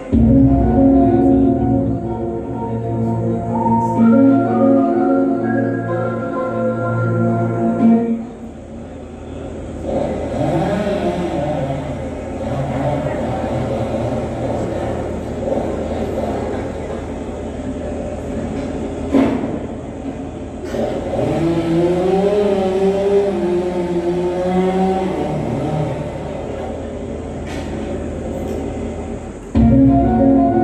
ஆ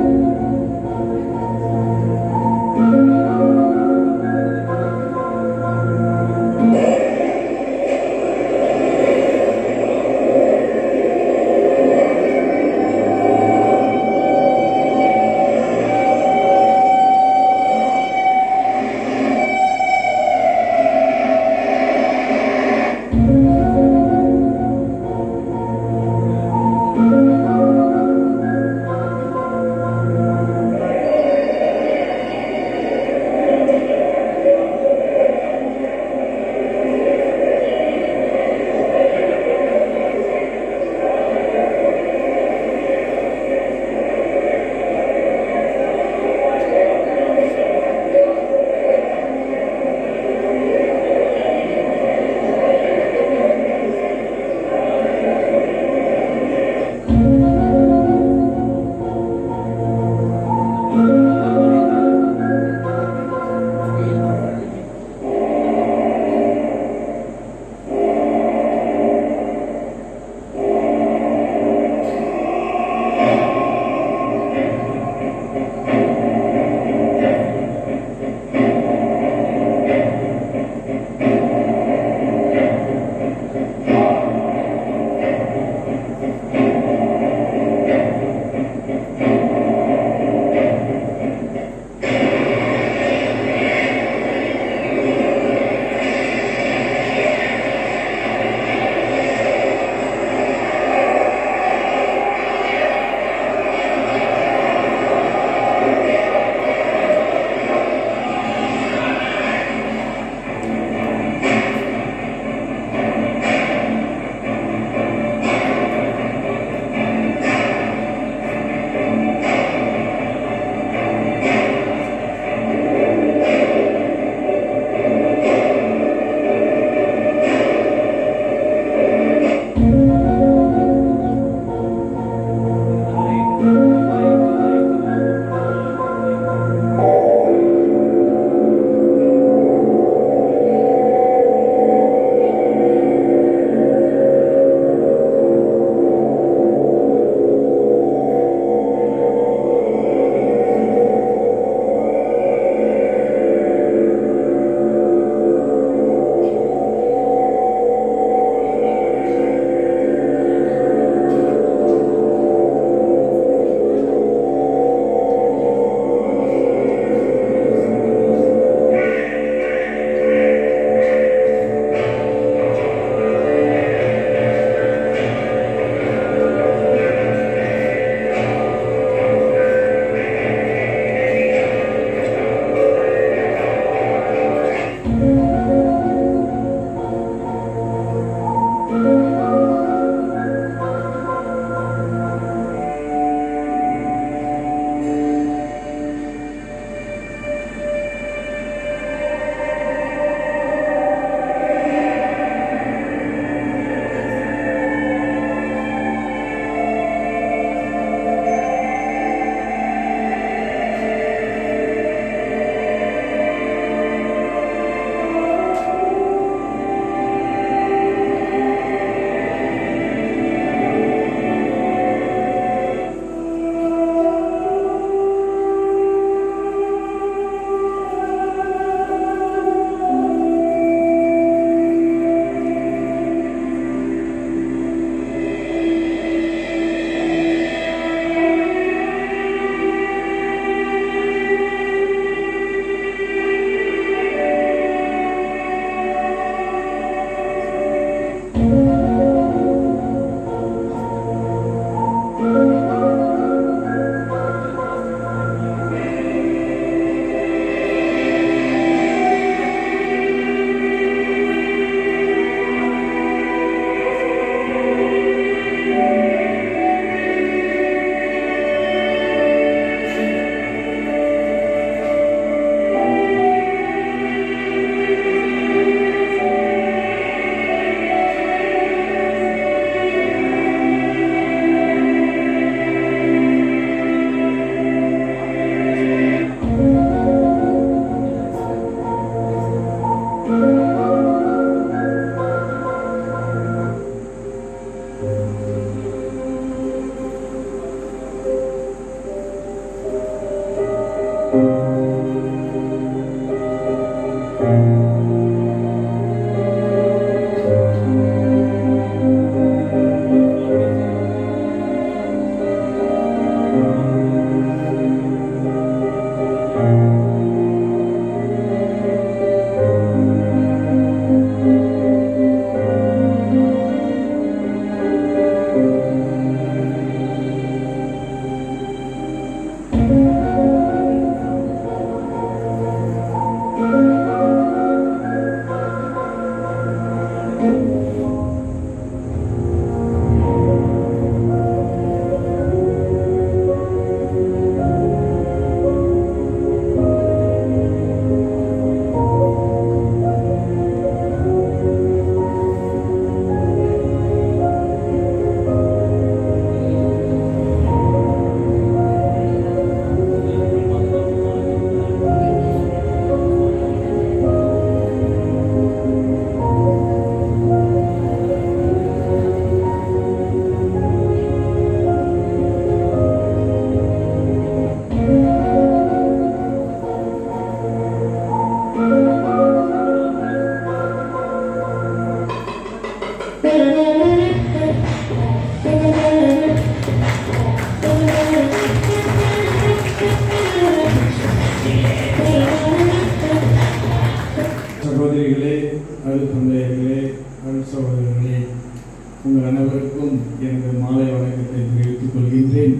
சகோதரிகளே அருள் தந்தையர்களே அருள் சகோதரர்களே உங்கள் அனைவருக்கும் எனது மாலை வணக்கத்தை தெரிவித்துக் கொள்கின்றேன்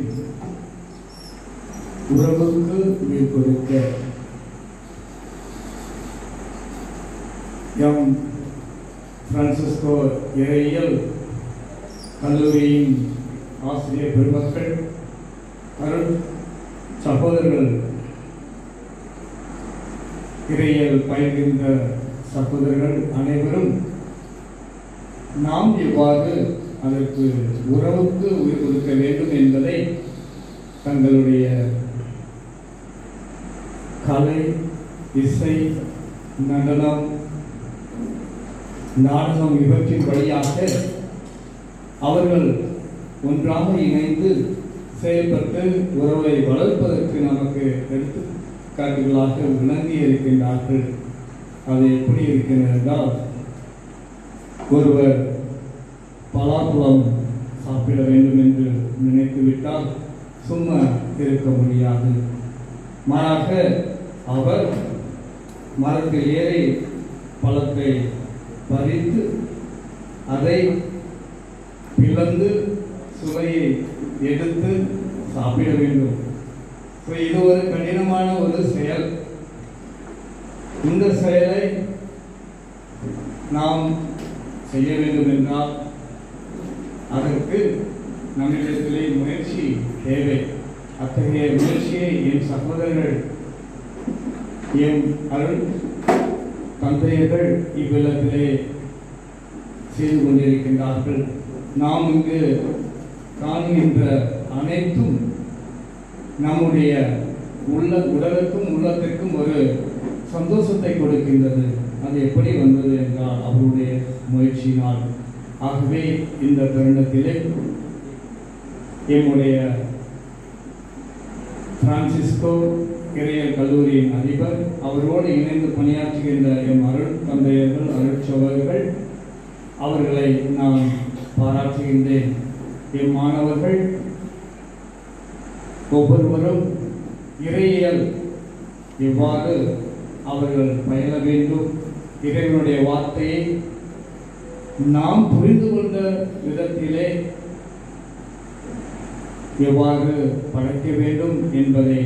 உறவுக்கு உயிர் கொடுக்க எம் பிரான்சிஸ்கோ இறையியல் கல்லூரியின் ஆசிரியர் பெருமக்கள் அருள் சகோதரர்கள் இறையியல் பயிர்கின்ற சகோதரர்கள் அனைவரும் நாம் எவ்வாறு அதற்கு உறவுக்கு உயிர் கொடுக்க வேண்டும் என்பதை தங்களுடைய கலை இசை நடனம் நாடகம் இவற்றின் வழியாக அவர்கள் ஒன்றாக இணைந்து செயல்பட்டு உறவை வளர்ப்பதற்கு நமக்கு எடுத்துக்காட்டுகளாக விளங்கி இருக்கின்றார்கள் அது எப்படி இருக்கிறது என்றால் ஒருவர் பலாப்பழம் சாப்பிட வேண்டும் என்று நினைத்துவிட்டால் சும்மா இருக்க முடியாது மாறாக அவர் மரத்தில் ஏறி பழத்தை பறித்து அதை பிளந்து சுவையை எடுத்து சாப்பிட வேண்டும் So, இது ஒரு கடினமான ஒரு செயல் இந்த செயலை நாம் செய்ய வேண்டும் என்றால் அதற்கு நம்மிடத்திலே முயற்சி தேவை அத்தகைய முயற்சியை என் சகோதரர்கள் என் அருள் தந்தையர்கள் இவ்விடத்திலே செய்து கொண்டிருக்கின்றார்கள் நாம் இங்கு காண்கின்ற அனைத்தும் நம்முடைய உள்ள உடலுக்கும் உள்ளத்திற்கும் ஒரு சந்தோஷத்தை கொடுக்கின்றது அது எப்படி வந்தது என்றால் அவருடைய முயற்சியினால் ஆகவே இந்த தருணத்திலே எம்முடைய பிரான்சிஸ்கோ இறையல் கல்லூரியின் அதிபர் அவரோடு இணைந்து பணியாற்றுகின்ற எம் அருள் தந்தையர்கள் அருள் சகோதரர்கள் அவர்களை நான் பாராட்டுகின்றேன் எம் மாணவர்கள் ஒவ்வொருவரும் இறையியல் எவ்வாறு அவர்கள் பயில வேண்டும் இறைவனுடைய வார்த்தையை நாம் புரிந்து கொண்ட விதத்திலே எவ்வாறு படைக்க வேண்டும் என்பதை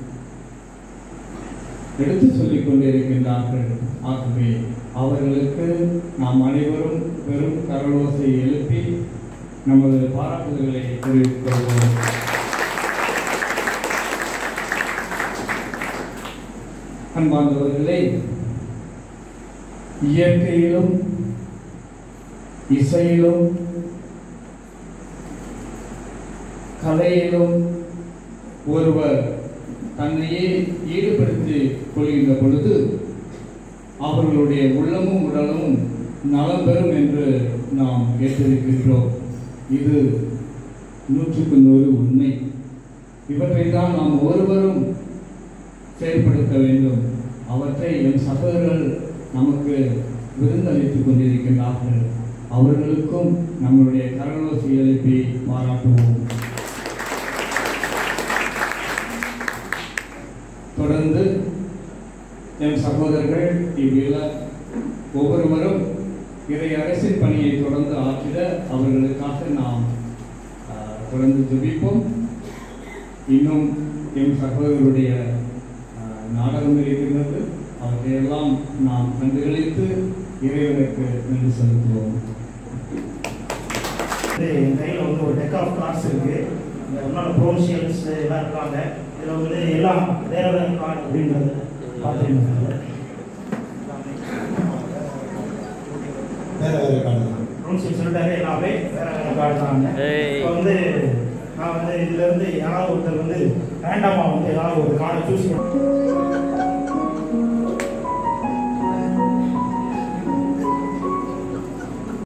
எடுத்து சொல்லிக் கொண்டிருக்கின்றார்கள் ஆகவே அவர்களுக்கு நாம் அனைவரும் பெரும் கரலோசை எழுப்பி நமது பாராட்டுதல்களை தெரிவித்துக் கொள்வோம் அன்பார்ந்தவர்களே இயற்கையிலும் இசையிலும் கலையிலும் ஒருவர் தன்னையே ஈடுபடுத்திக் கொள்கின்ற பொழுது அவர்களுடைய உள்ளமும் உடலும் நலம் பெறும் என்று நாம் கேட்டிருக்கின்றோம் இது நூற்றுக்கு நூறு உண்மை இவற்றை தான் நாம் ஒருவரும் செயல்படுத்த வேண்டும் அவற்றை என் சகோதரர்கள் நமக்கு விருந்தளித்துக் கொண்டிருக்கின்றார்கள் அவர்களுக்கும் நம்முடைய கரகோசி எழுப்பி பாராட்டுவோம் தொடர்ந்து என் சகோதரர்கள் இவ்விழா ஒவ்வொருவரும் இறை அரசின் பணியை தொடர்ந்து ஆற்றிட அவர்களுக்காக நாம் ஆஹ், தொடர்ந்து ஜெபிப்போம் இன்னும் என் சகோதரருடைய ஆஹ், நாடகம் இருக்கின்றது அவற்றையெல்லாம் நாம் கண்டுகளித்து இறைவனுக்கு நன்றி செலுத்துவோம் வந்து என் கையில் வந்து ஒரு டெக் ஆஃப் கார்ட்ஸ் இருக்கு இந்த உன்னோட ப்ரொவிஷியல்ஸ் எல்லாம் இருக்காங்க இதில் வந்து எல்லாம் வேற வேற கார்டு அப்படின்றது பார்த்துருக்காங்க வேற வேற காரணம் ப்ரொவிஷியல் சொல்லிட்டாரு எல்லாமே வேற வேற கார்டு தாங்க ஏய். இப்போ வந்து நான் வந்து இதுல இருந்து யாராவது ஒருத்தர் வந்து ரேண்டமாக வந்து ஏதாவது ஒரு கார்டை சூஸ் பண்ணி